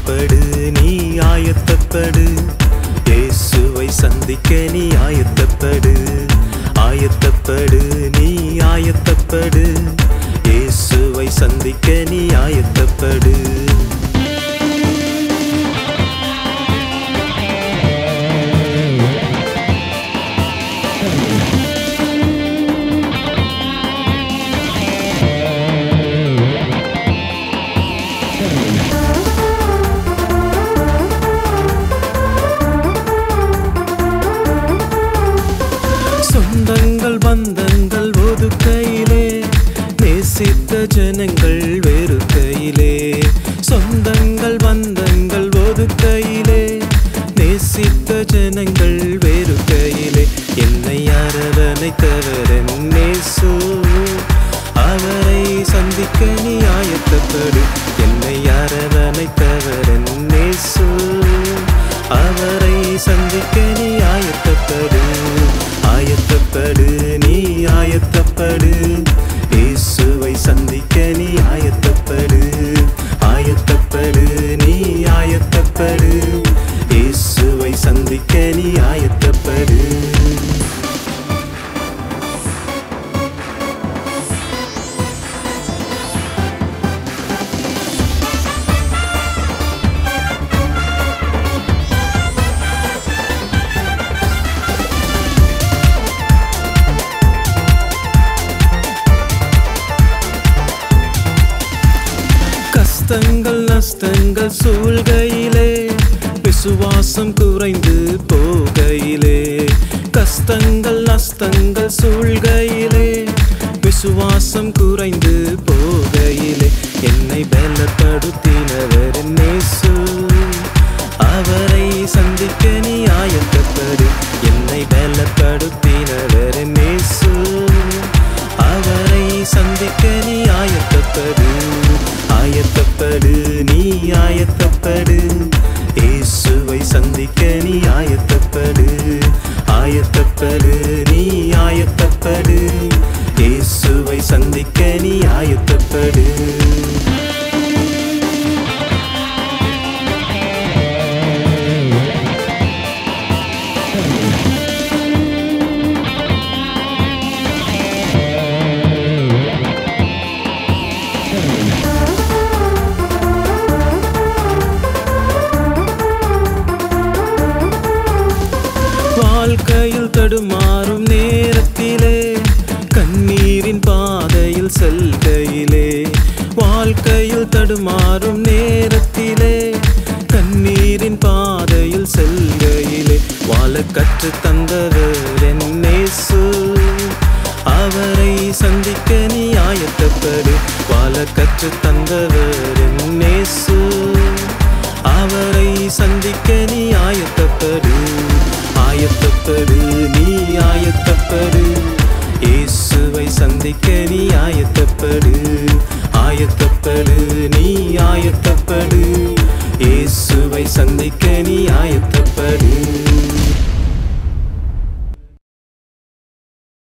ஆயத்தப்படு நீ ஆயத்தப்படு இயேசுவை சந்திக்க நீ ஆயத்தப்படு ஆயத்தப்படு நீ ஆயத்தப்படு இயேசுவை சந்திக்க நீ ஆயத்தப்படு சொந்தங்கள் பந்தங்கள் ஒதுக்கையிலே நேசித்த ஜனங்கள் வெறுக்கையிலே சொந்தங்கள் பந்தங்கள் ஒதுக்கையிலே நேசித்த ஜனங்கள் வெறுக்கையிலே என்னை அரவணைத்தவர் நேசு அவரை சந்திக்க நீ ஆயத்தப்படு என்னை அரவணைத்தவர் நேசு அவரை சந்திக்க நீ ஆயத்தப்படு ஆயத்தப்படு நீ ஆயத்தப்படு இயேசுவை சந்திக்க நீ ஆயத்தப்படு ஆயத்தப்படு நீ ஆயத்தப்படு இயேசுவை சந்திக்க நீ ஆயத்தப்படு கஷ்டங்கள் நஷ்டங்கள் சூழ்கையிலே விசுவாசம் குறைந்து போகையிலே கஷ்டங்கள் நஷ்டங்கள் சூழ்கையிலே விசுவாசம் குறைந்து போகையிலே என்னை பலப்படுத்தினவர் நேசு அவரை சந்திக்க நீ ஆயத்தப்படு என்னை பலப்படுத்தினவர் நேசு அவரை சந்திக்க நீ ஆயத்தப்படு ஆயத்தப்படு நீ ஆயத்தப்படு இயேசுவை சந்திக்க நீ ஆயத்தப்படு ஆயத்தப்படு நீ ஆயத்தப்படு இயேசுவை சந்திக்க நீ ஆயத்தப்படு வாழ்க்கையில் தடுமாறும் நேரத்திலே கண்ணீரின் பாதையில் செல்கையிலே வாழ்க்கையில் தடுமாறும் நேரத்திலே கண்ணீரின் பாதையில் செல்கையிலே வாழ கற்று தந்தவர் என்னேசு அவரை சந்திக்க நீ ஆயத்தப்படு வாழ கற்று தந்தவர் என்னேசு அவரை சந்திக்க நீ ஆயத்தப்படு ஆயத்தப்படு நீ ஆயத்தப்படு இயேசுவை சந்திக்க நீ ஆயத்தப்படு ஆயத்தப்படு நீ ஆயத்தப்படு இயேசுவை சந்திக்க நீ ஆயத்தப்படு